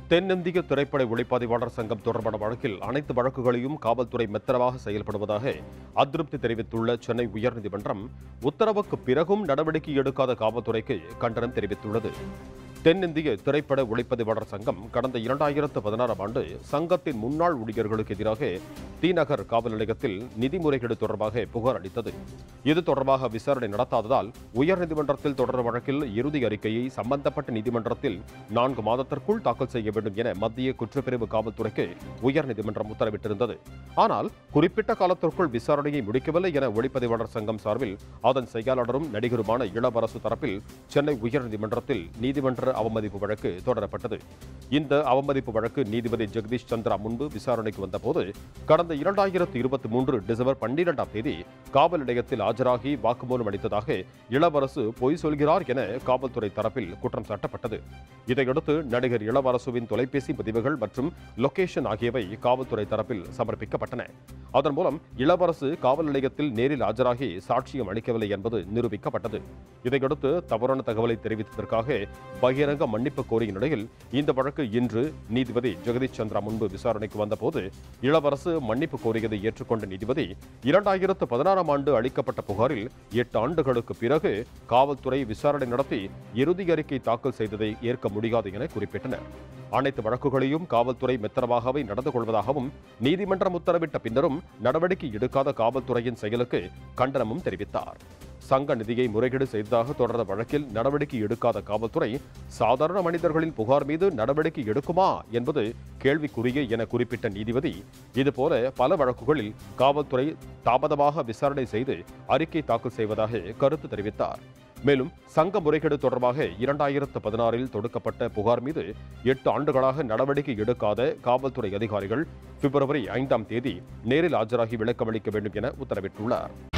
தென்னிந்திய திரைப்பட ஒளிப்பதிவாளர் சங்கம் தொடர்பான வழக்கில் அனைத்து வழக்குகளையும் காவல்துறை மெத்தனமாக செயல்படுவதாக அதிருப்தி தெரிவித்துள்ள சென்னை உயர்நீதிமன்றம் உத்தரவுக்கு பிறகும் நடவடிக்கை எடுக்காத காவல்துறைக்கு கண்டனம் தெரிவித்துள்ளது தென்னிந்திய திரைப்பட ஒளிப்பதிவாளர் சங்கம் கடந்த இரண்டாயிரத்து பதினாறாம் ஆண்டு சங்கத்தின் முன்னாள் ஊழியர்களுக்கு எதிராக தீநகர் காவல் நிலையத்தில் நிதி முறைகேடு தொடர்பாக புகார் அளித்தது இது தொடர்பாக விசாரணை நடத்தாததால் உயர்நீதிமன்றத்தில் தொடர் வழக்கில் இறுதி அறிக்கையை சம்பந்தப்பட்ட நீதிமன்றத்தில் நான்கு மாதத்திற்குள் தாக்கல் செய்ய வேண்டும் என மத்திய குற்றப்பிரிவு காவல்துறைக்கு உயர்நீதிமன்றம் உத்தரவிட்டிருந்தது ஆனால் குறிப்பிட்ட காலத்திற்குள் விசாரணையை முடிக்கவில்லை என ஒளிப்பதிவாளர் சங்கம் சார்பில் அதன் செயலாளரும் நடிகருமான இளவரசு தரப்பில் சென்னை உயர்நீதிமன்றத்தில் நீதிமன்ற அவமதிப்பு வழக்கு தொடரப்பட்டது இந்த அவமதிப்பு வழக்கு நீதிபதி ஜெகதீஷ் சந்திரா முன்பு விசாரணைக்கு வந்தபோது கடந்த இரண்டாயிரத்து இருபத்தி மூன்று டிசம்பர் பன்னிரெண்டாம் தேதி காவல் நிலையத்தில் ஆஜராகி வாக்குமூலம் அளித்ததாக இளவரசு பொய் சொல்கிறார் என காவல்துறை தரப்பில் குற்றம் சாட்டப்பட்டது இதையடுத்து நடிகர் இளவரசுவின் தொலைபேசி பதிவுகள் மற்றும் லொகேஷன் ஆகியவை காவல்துறை தரப்பில் சமர்ப்பிக்கப்பட்டன அதன் மூலம் இளவரசு காவல் நிலையத்தில் நேரில் ஆஜராகி சாட்சியம் அளிக்கவில்லை என்பது நிரூபிக்கப்பட்டது இதையடுத்து தவறான தகவலை தெரிவித்ததற்காக பகிரங்க மன்னிப்பு கோரிய நிலையில் இந்த வழக்கு இன்று நீதிபதி ஜெகதீஷ் சந்திரா முன்பு விசாரணைக்கு வந்தபோது இளவரசு மன்னிப்பு கோரியதை ஏற்றுக்கொண்ட நீதிபதி இரண்டாயிரத்து பதினாறாம் ஆண்டு அளிக்கப்பட்ட புகாரில் எட்டு ஆண்டுகளுக்கு பிறகு காவல்துறை விசாரணை நடத்தி இறுதி அறிக்கை தாக்கல் செய்ததை ஏற்க முடியாது என குறிப்பிட்டனர் அனைத்து வழக்குகளையும் காவல்துறை மெத்தனமாகவே நடந்து கொள்வதாகவும் நீதிமன்றம் உத்தரவிட்ட பின்னரும் நடவடிக்கை எடுக்காத காவல்துறையின் செயலுக்கு கண்டனமும் தெரிவித்தார் சங்க நிதியை முறைகேடு செய்ததாக தொடர்ந்த வழக்கில் நடவடிக்கை எடுக்காத காவல்துறை சாதாரண மனிதர்களின் புகார் மீது நடவடிக்கை எடுக்குமா என்பது கேள்விக்குரிய என குறிப்பிட்ட நீதிபதி இதுபோல பல வழக்குகளில் காவல்துறை தாமதமாக விசாரணை செய்து அறிக்கை தாக்கல் செய்வதாக கருத்து தெரிவித்தார் மேலும் சங்க முறைகேடு தொடர்பாக இரண்டாயிரத்து பதினாறில் தொடுக்கப்பட்ட புகார் மீது எட்டு ஆண்டுகளாக நடவடிக்கை எடுக்காத காவல்துறை அதிகாரிகள் பிப்ரவரி ஐந்தாம் தேதி நேரில் ஆஜராகி விளக்கமளிக்க வேண்டும் என உத்தரவிட்டுள்ளார்